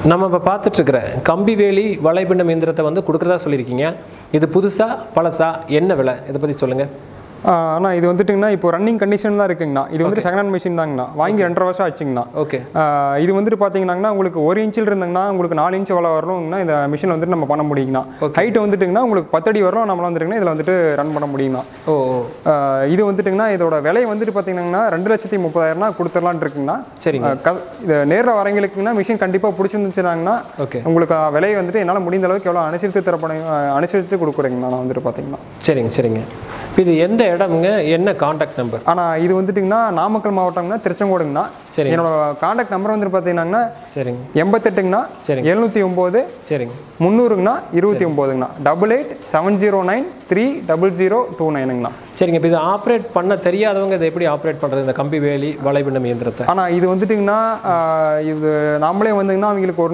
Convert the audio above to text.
நம்ம இப்போ பார்த்துட்ருக்கிற கம்பி வேலி வலைபிண்டம் இயந்திரத்தை வந்து கொடுக்குறதா சொல்லியிருக்கீங்க இது புதுசா பழசா என்ன விலை இதை பற்றி சொல்லுங்கள் அண்ணா இது வந்துட்டுங்கண்ணா இப்போ ரன்னிங் கண்டிஷன் தான் இருக்குங்கண்ணா இது வந்துட்டு செகண்ட் ஹேண்ட் மிஷின் தாங்கண்ணா வாங்கி ரெண்டரை வருஷம் ஆச்சுங்கண்ணா ஓகே ஆஹ் இது வந்துட்டு பார்த்தீங்கன்னா உங்களுக்கு ஒரு இன்ச்சில் இருந்தாங்கன்னா உங்களுக்கு நாலு இன்ச் வள வரணும்னா இந்த மிஷின் வந்துட்டு நம்ம பண்ண முடியுங்கண்ணா ஹைட் வந்துட்டுங்கன்னா உங்களுக்கு பத்தடி வரணும் நம்மளால வந்துட்டுங்கன்னா இதில் வந்துட்டு ரன் பண்ண முடியுங்கண்ணா ஓ ஓ ஆஹ் இது வந்துட்டுங்கன்னா இதோட விலை வந்துட்டு பார்த்தீங்கன்னா ரெண்டு லட்சத்தி முப்பதாயிரம்னா கொடுத்துடலான் இருக்குங்கண்ணா சரிங்க ஆஹ் க- இது நேரில் வரவங்களுக்குன்னா மிஷின் கண்டிப்பாக பிடிச்சிருந்துச்சுனாங்கன்னா ஓகே உங்களுக்கு விலை வந்துட்டு என்னால் முடிந்த அளவுக்கு எவ்வளோ அனுசரித்து தரப்படும் அனுசரித்து கொடுக்குறேங்கண்ணா நான் வந்துட்டு பார்த்தீங்கன்னா சரிங்க சரிங்க இது எந்த இடம்ங்க என்ன காண்டாக்ட் நம்பர் ஆனால் இது வந்துட்டுங்கன்னா நாமக்கல் மாவட்டம்னா திருச்செங்கோடுங்கண்ணா சரிங்க. என்னோட காண்டாக்ட் நம்பர் வந்துட்டு பார்த்தீங்கன்னா சரிங்க எண்பத்தெட்டுங்கண்ணா சரிங்க. எழுநூற்றி ஒம்பது சரிங்க முந்நூறுங்கண்ணா இருபத்தி ஒம்போதுங்கண்ணா double eight seven zero nine three double zero two நைனுங்கண்ணா சரிங்க இப்போ இது ஆப்ரேட் பண்ண தெரியாதவங்க இதை எப்படி ஆப்ரேட் பண்ணுறது இந்த கம்பி வேலி வலைபிண்டம் இயந்திரத்தை ஆனால் இது வந்துட்டுங்கன்னா ஆஹ் இது நாமளே வந்துங்கன்னா அவங்களுக்கு ஒரு